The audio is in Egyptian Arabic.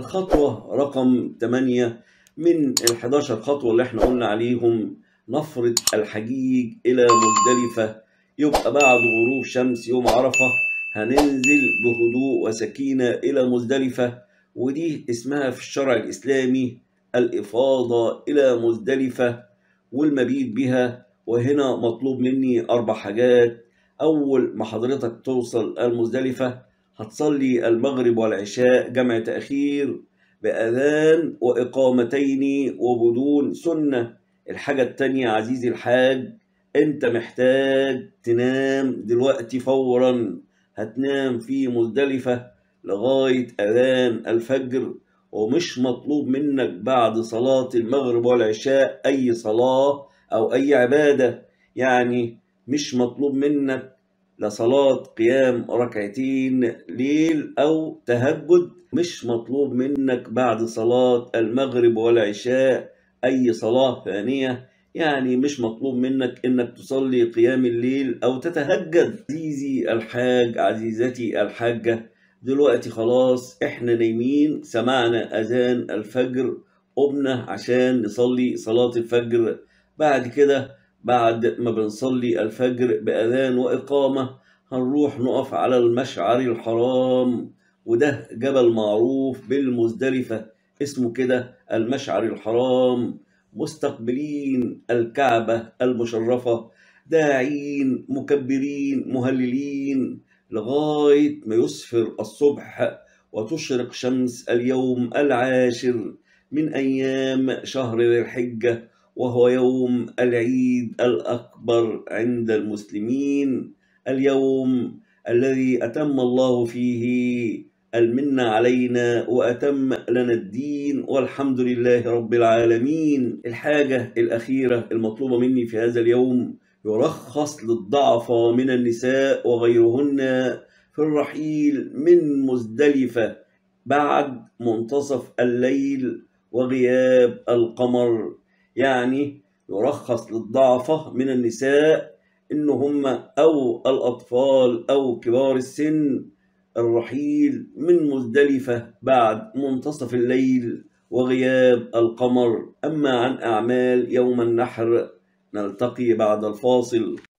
الخطوة رقم 8 من ال 11 خطوة اللي احنا قلنا عليهم نفرض الحجيج إلى مزدلفة يبقى بعد غروب شمس يوم عرفة هننزل بهدوء وسكينة إلى مزدلفة ودي اسمها في الشرع الإسلامي الإفاضة إلى مزدلفة والمبيت بها وهنا مطلوب مني أربع حاجات أول ما حضرتك توصل المزدلفة هتصلي المغرب والعشاء جمع تأخير بأذان وإقامتين وبدون سنة الحاجة التانية عزيزي الحاج أنت محتاج تنام دلوقتي فورا هتنام في مزدلفة لغاية أذان الفجر ومش مطلوب منك بعد صلاة المغرب والعشاء أي صلاة أو أي عبادة يعني مش مطلوب منك لصلاة قيام ركعتين ليل أو تهجد مش مطلوب منك بعد صلاة المغرب والعشاء أي صلاة ثانية يعني مش مطلوب منك إنك تصلي قيام الليل أو تتهجد عزيزي الحاج عزيزتي الحاجة دلوقتي خلاص إحنا نايمين سمعنا أذان الفجر قمنا عشان نصلي صلاة الفجر بعد كده بعد ما بنصلي الفجر بأذان وإقامة هنروح نقف على المشعر الحرام وده جبل معروف بالمزدلفة اسمه كده المشعر الحرام مستقبلين الكعبة المشرفة داعين مكبرين مهللين لغاية ما يسفر الصبح وتشرق شمس اليوم العاشر من أيام شهر ذي الحجة وهو يوم العيد الأكبر عند المسلمين اليوم الذي أتم الله فيه المنة علينا وأتم لنا الدين والحمد لله رب العالمين الحاجة الأخيرة المطلوبة مني في هذا اليوم يرخص للضعفى من النساء وغيرهن في الرحيل من مزدلفة بعد منتصف الليل وغياب القمر يعني يرخص للضعفة من النساء إن هم أو الأطفال أو كبار السن الرحيل من مزدلفة بعد منتصف الليل وغياب القمر أما عن أعمال يوم النحر نلتقي بعد الفاصل